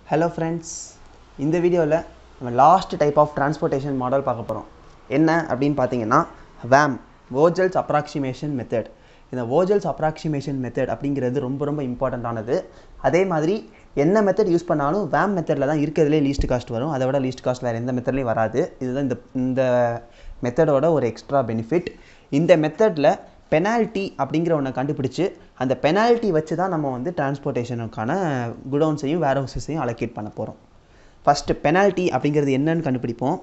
hello friends இந்த வீடியோவில் நம்ம last type of transportation model பார்க்க போகிறோம் என்ன அப்படின்னு பார்த்தீங்கன்னா வேம் வோஜல்ஸ் அப்ராக்சிமேஷன் மெத்தட் இந்த வோஜல்ஸ் அப்ராக்சிமேஷன் மெத்தட் அப்படிங்கிறது ரொம்ப ரொம்ப இம்பார்ட்டண்ட்டானது அதே மாதிரி என்ன மெத்தட் யூஸ் பண்ணாலும் வேம் மெத்தடில் தான் இருக்கிறதுலே லீஸ்ட் காஸ்ட் வரும் அதை விட லீஸ்ட் காஸ்ட் வேறு எந்த மெத்தட்லையும் வராது இதுதான் இந்த இந்த மெத்தடோட ஒரு எக்ஸ்ட்ரா பெனிஃபிட் இந்த மெத்தடில் பெனால்ட்டி அப்படிங்கிற ஒன்றை கண்டுபிடிச்சு அந்த பெனால்ட்டி வச்சு தான் நம்ம வந்து டிரான்ஸ்போர்ட்டேஷனுக்கான குடவுன்ஸையும் வேர் ஹவுசஸையும் அலோகேட் பண்ண போகிறோம் ஃபஸ்ட்டு பெனால்ட்டி அப்படிங்கிறது என்னன்னு கண்டுபிடிப்போம்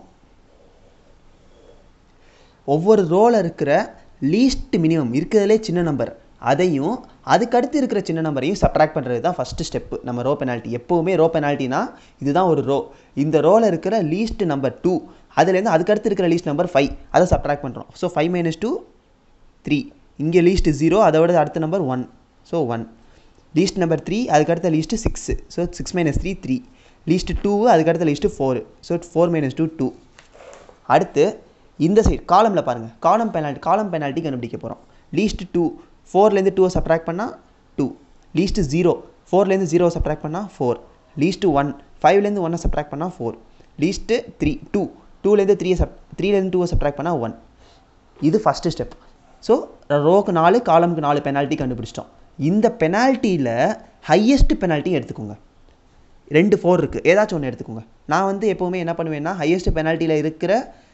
ஒவ்வொரு ரோவில் இருக்கிற லீஸ்ட் மினிமம் இருக்கிறதுலே சின்ன நம்பர் அதையும் அதுக்கடுத்து இருக்கிற சின்ன நம்பரையும் சப்ட்ராக்ட் பண்ணுறது தான் ஃபஸ்ட்டு ஸ்டெப்பு நம்ம ரோ பெனால்ட்டி எப்போவுமே ரோ பெனால்ட்டினா இதுதான் ஒரு ரோ இந்த ரோவில் இருக்கிற லீஸ்ட் நம்பர் டூ அதுலேருந்து அதுக்கடுத்து இருக்கிற லீஸ்ட் நம்பர் ஃபைவ் அதை சப்ட்ராக்ட் பண்ணுறோம் so five minus two three இங்கே லீஸ்ட் ஜீரோ அதை விட அடுத்த number one so one least number three அதுக்கடுத்த least six so six minus three three least two அதுக்கடுத்த least four so four minus two two அடுத்து இந்த side காலமில் பாருங்கள் காலம் பெனால்ட்டி காலம் பெனால்ட்டி கண்டுபிடிக்க போகிறோம் லீஸ்ட் டூ ஃபோர்லேருந்து டூவை சப்ட்ராக்ட் பண்ணால் டூ லீஸ்ட் ஜீரோ ஃபோர்லேருந்து ஜீரோவை சப்ட்ராக்ட் பண்ணால் ஃபோர் லீஸ்ட்டு ஒன் ஃபைவ்லேருந்து ஒன்னை சப்ட்ராக்ட் பண்ணால் ஃபோர் லீஸ்ட்டு த்ரீ டூ டூலேருந்து த்ரீயை சப் த்ரீலேருந்து டூவை சப்ட்ராக்ட் பண்ணால் ஒன் இது ஃபஸ்ட்டு ஸ்டெப் ஸோ ரோக்கு நாலு காலமுக்கு நாலு பெனால்ட்டி கண்டுபிடிச்சிட்டோம் இந்த பெனால்ட்டியில் ஹையஸ்ட் பெனால்ட்டி எடுத்துக்கோங்க ரெண்டு ஃபோர் இருக்குது ஏதாச்சும் ஒன்று எடுத்துக்கோங்க நான் வந்து எப்போவுமே என்ன பண்ணுவேன்னா ஹையஸ்ட் பெனால்ட்டியில் இருக்கிற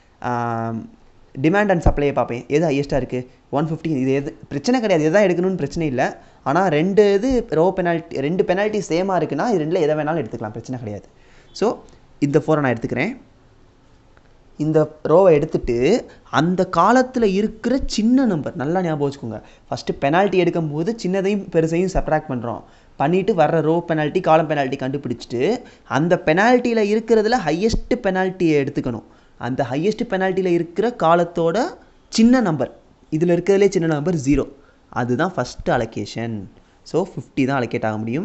டிமாண்ட் அண்ட் சப்ளையை பார்ப்பேன் எது ஹையஸ்ட்டாக இருக்குது ஒன் ஃபிஃப்டி இது எது பிரச்சனை கிடையாது எதான் எடுக்கணும்னு பிரச்சனை இல்லை ஆனால் ரெண்டு இது ரோ பெனால்ட்டி ரெண்டு பெனால்ட்டி சேமாக இருக்குன்னா இது ரெண்டில் எதை வேணாலும் எடுத்துக்கலாம் பிரச்சனை கிடையாது ஸோ இந்த ஃபோரை நான் எடுத்துக்கிறேன் இந்த ரோவை எடுத்துட்டு அந்த காலத்தில் இருக்கிற சின்ன நம்பர் நல்லா ஞாபகம் வச்சுக்கோங்க ஃபஸ்ட்டு பெனால்ட்டி எடுக்கும்போது சின்னதையும் பெருசையும் செப்ராக்ட் பண்ணுறோம் பண்ணிவிட்டு வர்ற ரோ பெனால்ட்டி காலம் பெனால்ட்டி கண்டுபிடிச்சிட்டு அந்த பெனால்ட்டியில் இருக்கிறதுல ஹையஸ்ட் பெனால்ட்டியை எடுத்துக்கணும் அந்த ஹையஸ்ட் பெனால்ட்டியில் இருக்கிற காலத்தோட சின்ன நம்பர் இதில் இருக்கிறதுலே சின்ன நம்பர் ஜீரோ அதுதான் ஃபஸ்ட்டு அலோகேஷன் ஸோ ஃபிஃப்டி தான் அலோகேட் ஆக முடியும்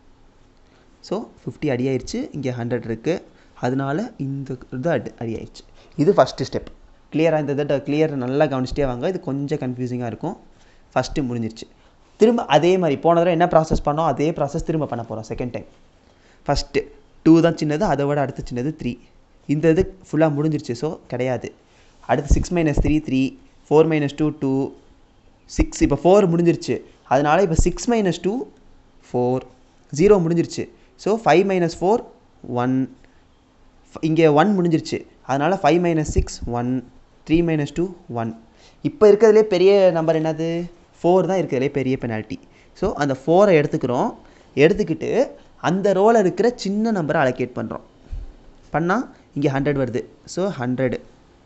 ஸோ ஃபிஃப்டி அடி ஆயிடுச்சு இங்கே ஹண்ட்ரட் இருக்குது அதனால இந்த இது அடி அடி ஆயிடுச்சு இது ஃபஸ்ட்டு ஸ்டெப் கிளியராக இந்த இதை கிளியர் நல்லா கவனிச்சிட்டே வாங்க இது கொஞ்சம் கன்ஃபியூசிங்காக இருக்கும் ஃபஸ்ட்டு முடிஞ்சிருச்சு திரும்ப அதே மாதிரி போன தடவை என்ன ப்ராசஸ் பண்ணோம் அதே ப்ராசஸ் திரும்ப பண்ண போகிறோம் செகண்ட் டைம் ஃபஸ்ட்டு டூ தான் சின்னது அதை விட அடுத்து சின்னது த்ரீ இந்த இது ஃபுல்லாக முடிஞ்சிருச்சு ஸோ கிடையாது அடுத்து six minus three three four minus two two six இப்போ ஃபோர் முடிஞ்சிருச்சு அதனால் இப்போ six minus two four zero முடிஞ்சிருச்சு so five minus four one இங்கே ஒன் முடிஞ்சிருச்சு அதனால் five minus six one three minus two one இப்போ இருக்கிறதுலே பெரிய நம்பர் என்னது ஃபோர் தான் இருக்கிறதுலே பெரிய பெனால்ட்டி ஸோ அந்த ஃபோரை எடுத்துக்கிறோம் எடுத்துக்கிட்டு அந்த ரோவில் இருக்கிற சின்ன நம்பரை அலோகேட் பண்ணுறோம் பண்ணால் இங்கே ஹண்ட்ரட் வருது ஸோ ஹண்ட்ரடு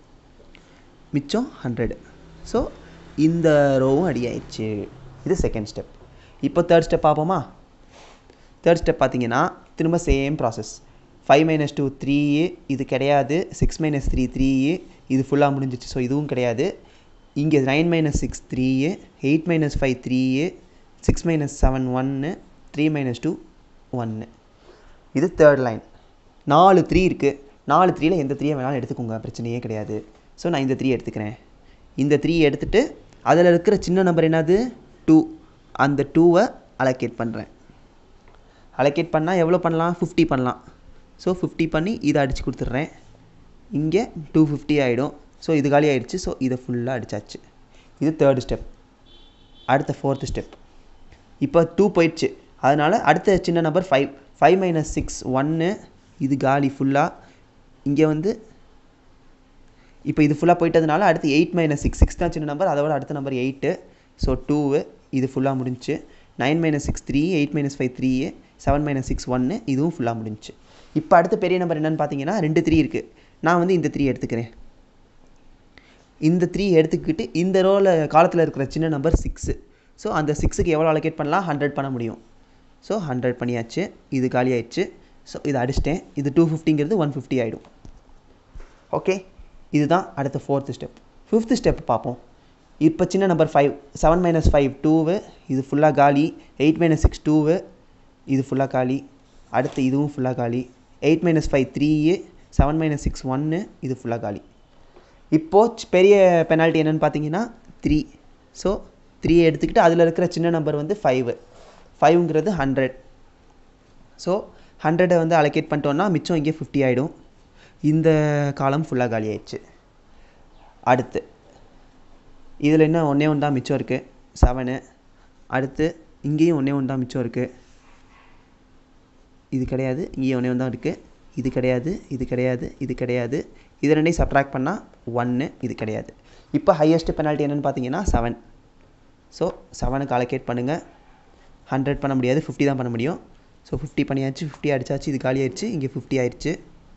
மிச்சம் ஹண்ட்ரடு ஸோ இந்த ரோவும் அடி ஆயிடுச்சு இது செகண்ட் ஸ்டெப் இப்போ தேர்ட் ஸ்டெப் பார்ப்போமா தேர்ட் ஸ்டெப் பார்த்தீங்கன்னா திரும்ப same process five minus two three இது கிடையாது சிக்ஸ் மைனஸ் த்ரீ த்ரீ இது ஃபுல்லாக முடிஞ்சிச்சு ஸோ இதுவும் கிடையாது இங்கே nine minus six three eight minus five three six minus seven ஒன்று த்ரீ மைனஸ் டூ ஒன்று இது தேர்ட் லைன் நாலு த்ரீ இருக்குது நாலு த்ரீயில் எந்த த்ரீயை வேணாலும் எடுத்துக்கோங்க பிரச்சனையே கிடையாது ஸோ நான் இந்த த்ரீ எடுத்துக்கிறேன் இந்த த்ரீ எடுத்துகிட்டு அதில் இருக்கிற சின்ன நம்பர் என்னது டூ அந்த டூவை அலோகேட் பண்ணுறேன் அலோகேட் பண்ணால் எவ்வளோ பண்ணலாம் ஃபிஃப்டி பண்ணலாம் ஸோ ஃபிஃப்டி பண்ணி இதை அடித்து கொடுத்துட்றேன் இங்கே டூ ஃபிஃப்டி ஆகிடும் ஸோ இது காலி ஆகிடுச்சு ஸோ இதை ஃபுல்லாக அடித்தாச்சு இது தேர்டு ஸ்டெப் அடுத்த ஃபோர்த்து ஸ்டெப் இப்போ டூ போயிடுச்சு அதனால் அடுத்த சின்ன number five five minus six ஒன்று இது காலி ஃபுல்லாக இங்கே வந்து இப்போ இது ஃபுல்லாக போயிட்டதுனால அடுத்து எயிட் மைனஸ் சிக்ஸ் சிக்ஸ் தான் சின்ன நம்பர் அதோட அடுத்த நம்பர் எயிட்டு ஸோ டூவு இது ஃபுல்லாக முடிஞ்சுச்சு nine minus six three eight minus five three seven minus six ஒன்று இதுவும் ஃபுல்லாக முடிஞ்சுச்சு இப்போ அடுத்த பெரிய நம்பர் என்னென்னு பார்த்தீங்கன்னா ரெண்டு த்ரீ இருக்குது நான் வந்து இந்த த்ரீ எடுத்துக்கிறேன் இந்த த்ரீ எடுத்துக்கிட்டு இந்த ரோவில் காலத்தில் இருக்கிற சின்ன நம்பர் சிக்ஸு ஸோ அந்த சிக்ஸுக்கு எவ்வளோ அலோகேட் பண்ணலாம் ஹண்ட்ரட் பண்ண முடியும் ஸோ ஹண்ட்ரட் பண்ணியாச்சு இது காலி ஆயிடுச்சு ஸோ இதை அடிச்சிட்டேன் இது டூ ஃபிஃப்டிங்கிறது ஒன் ஃபிஃப்டி ஆகிடும் ஓகே இதுதான் அடுத்த ஃபோர்த்து ஸ்டெப் ஃபிஃப்த்து ஸ்டெப் பார்ப்போம் இப்போ சின்ன number five seven minus five two இது ஃபுல்லாக காலி எயிட் மைனஸ் சிக்ஸ் டூவு இது ஃபுல்லாக காலி அடுத்து இதுவும் ஃபுல்லாக காலி eight minus five three seven minus six ஒன்று இது ஃபுல்லாக காலி இப்போது பெரிய பெனால்ட்டி என்னென்னு பார்த்தீங்கன்னா த்ரீ ஸோ த்ரீ எடுத்துக்கிட்டு அதில் இருக்கிற சின்ன நம்பர் வந்து ஃபைவு ஃபைவ்ங்கிறது ஹண்ட்ரட் ஸோ ஹண்ட்ரடை வந்து அலோகேட் பண்ணிட்டோன்னா மிச்சம் இங்கே ஃபிஃப்டி ஆகிடும் இந்த காலம் ஃபுல்லாக காலி ஆயிடுச்சு அடுத்து இதில் என்ன ஒன்றே ஒன்று தான் மிச்சம் இருக்குது செவனு அடுத்து இங்கேயும் ஒன்றே ஒன்று தான் மிச்சம் இருக்குது இது கிடையாது இங்கேயும் ஒன்றே ஒன்று தான் இருக்குது இது கிடையாது இது கிடையாது இது கிடையாது இது ரெண்டையும் சப்ட்ராக்ட் பண்ணால் ஒன்று இது கிடையாது இப்போ ஹையஸ்ட் பெனால்ட்டி என்னென்னு பார்த்தீங்கன்னா செவன் ஸோ செவனுக்கு அலோகேட் பண்ணுங்கள் ஹண்ட்ரட் பண்ண முடியாது ஃபிஃப்டி தான் பண்ண முடியும் ஸோ ஃபிஃப்டி பண்ணியாச்சு ஃபிஃப்டி அடிச்சாச்சு இது காலி ஆயிடுச்சு இங்கே ஃபிஃப்டி ஆயிடுச்சு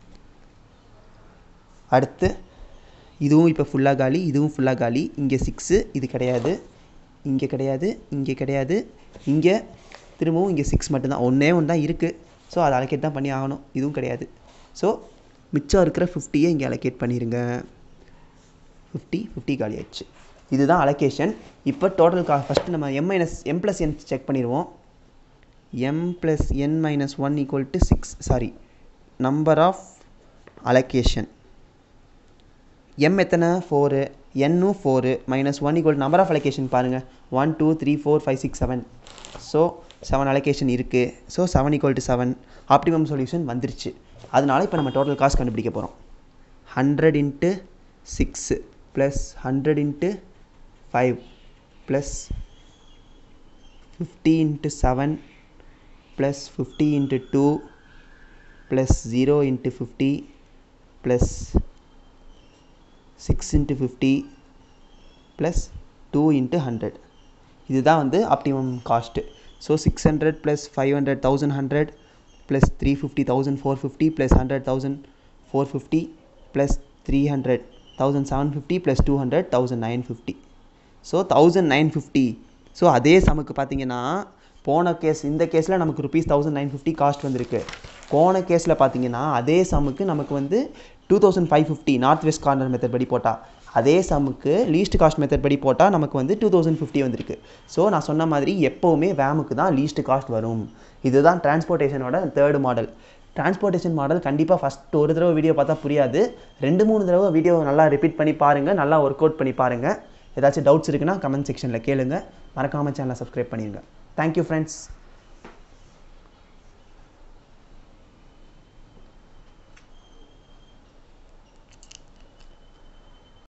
அடுத்து இதுவும் இப்போ ஃபுல்லாக காலி இதுவும் ஃபுல்லாக காலி இங்கே சிக்ஸு இது கிடையாது இங்கே கிடையாது இங்கே கிடையாது இங்கே திரும்பவும் இங்கே சிக்ஸ் மட்டும்தான் ஒன்றே ஒன்று தான் இருக்குது ஸோ அதை அலோகேட் தான் பண்ணி ஆகணும் இதுவும் கிடையாது ஸோ மிச்சம் இருக்கிற ஃபிஃப்டியை இங்கே அலோகேட் பண்ணிடுங்க ஃபிஃப்டி ஃபிஃப்டி காலி ஆயிடுச்சு இதுதான் அலோகேஷன் இப்போ டோட்டல் கா ஃபஸ்ட்டு நம்ம M minus M plus N check பண்ணிடுவோம் M plus N minus one equal to six sorry number of allocation M எத்தனை ஃபோரு என்னும் four minus one equal number of allocation பாருங்கள் one two three four five six seven so seven allocation இருக்குது so seven equal to seven optimum solution வந்துருச்சு அதனால இப்போ நம்ம total cost கண்டுபிடிக்க போகிறோம் hundred into six plus hundred into five plus fifty into seven plus fifty into two plus zero into fifty plus six into fifty plus two into hundred இதுதான் வந்து optimum cost so six hundred plus five hundred thousand hundred plus three fifty thousand four fifty plus hundred thousand four fifty plus three hundred thousand seven fifty plus two hundred thousand nine fifty so thousand nine fifty so அதே சமுக்கு பார்த்தீங்கன்னா போன case இந்த கேஸில் நமக்கு rupees thousand nine fifty cost வந்திருக்கு போன கேஸில் பார்த்தீங்கன்னா அதே சமுக்கு நமக்கு வந்து two thousand five fifty north west corner method படி போட்டால் அதே சமுக்கு லீஸ்ட் காஸ்ட் மெத்தட் படி போட்டால் நமக்கு வந்து டூ தௌசண்ட் ஃபிஃப்டி வந்திருக்கு ஸோ நான் சொன்ன மாதிரி எப்போவுமே வேமுக்கு தான் லீஸ்ட் காஸ்ட் வரும் இதுதான் டிரான்ஸ்போர்ட்டேஷனோட தேர்டு மாடல் டிரான்ஸ்போர்ட்டேஷன் மாடல் கண்டிப்பாக ஃபஸ்ட் ஒரு தடவை வீடியோ பார்த்தா புரியாது ரெண்டு மூணு தடவை வீடியோ நல்லா ரிப்பீட் பண்ணி பாருங்கள் நல்லா ஒர்க் அவுட் பண்ணி பாருங்கள் ஏதாச்சும் டவுட்ஸ் இருக்குன்னா கமெண்ட் செக்ஷனில் கேளுங்க மறக்காமல் சேனலை சப்ஸ்கிரைப் பண்ணிடுங்க தேங்க்யூ ஃப்ரெண்ட்ஸ்